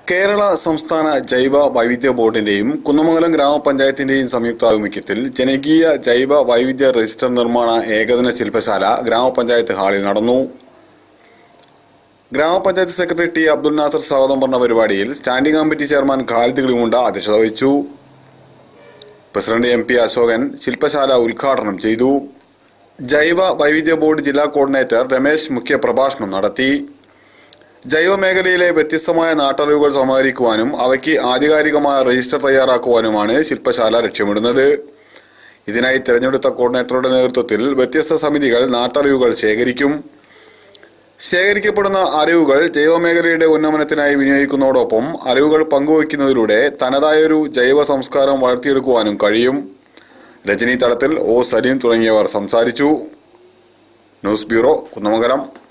കേരള സംസ്ഥാന ജൈവ വൈവിധ്യ ബോർഡിന്റെയും കുന്നമംഗലം ഗ്രാമപഞ്ചായത്തിന്റെയും സംയുക്താഭിമുഖ്യത്തിൽ ജനകീയ ജൈവ വൈവിധ്യ രജിസ്റ്റർ നിർമ്മാണ ഏകദിന ശില്പശാല ഗ്രാമപഞ്ചായത്ത് ഹാളിൽ നടന്നു ഗ്രാമപഞ്ചായത്ത് സെക്രട്ടറി ടി അബ്ദുൽ നാസർ സ്വാഗതം പറഞ്ഞ പരിപാടിയിൽ standing committee chairman Khalid Kilimunda അധ്യക്ഷത വഹിച്ചു പ്രസിഡന്റ് എം പി അശോകൻ ശില്പശാല ഉദ്ഘാടനം ചെയ്തു ജൈവ വൈവിധ്യ ബോർഡ് ജില്ലാ കോർഡിനേറ്റർ രമേശ് മുഖ്യ പ്രഭാഷണം നടത്തി ജൈവ മേഖലയിലെ വ്യത്യസ്തമായ നാട്ടറിവുകൾ സമാഹരിക്കുവാനും അവയ്ക്ക് ആധികാരികമായ രജിസ്റ്റർ തയ്യാറാക്കുവാനുമാണ് ശില്പശാല ലക്ഷ്യമിടുന്നത് ഇതിനായി തിരഞ്ഞെടുത്ത കോർഡിനേറ്ററുടെ നേതൃത്വത്തിൽ വ്യത്യസ്ത സമിതികൾ നാട്ടറിവുകൾ ശേഖരിക്കും ശേഖരിക്കപ്പെടുന്ന അറിവുകൾ ജൈവമേഖലയുടെ ഉന്നമനത്തിനായി വിനിയോഗിക്കുന്നതോടൊപ്പം അറിവുകൾ പങ്കുവയ്ക്കുന്നതിലൂടെ തനതായൊരു ജൈവ സംസ്കാരം വളർത്തിയെടുക്കുവാനും കഴിയും രജനി തടത്തിൽ ഒ സലീം തുടങ്ങിയവർ സംസാരിച്ചു ന്യൂസ് ബ്യൂറോ കുന്നമംഗലം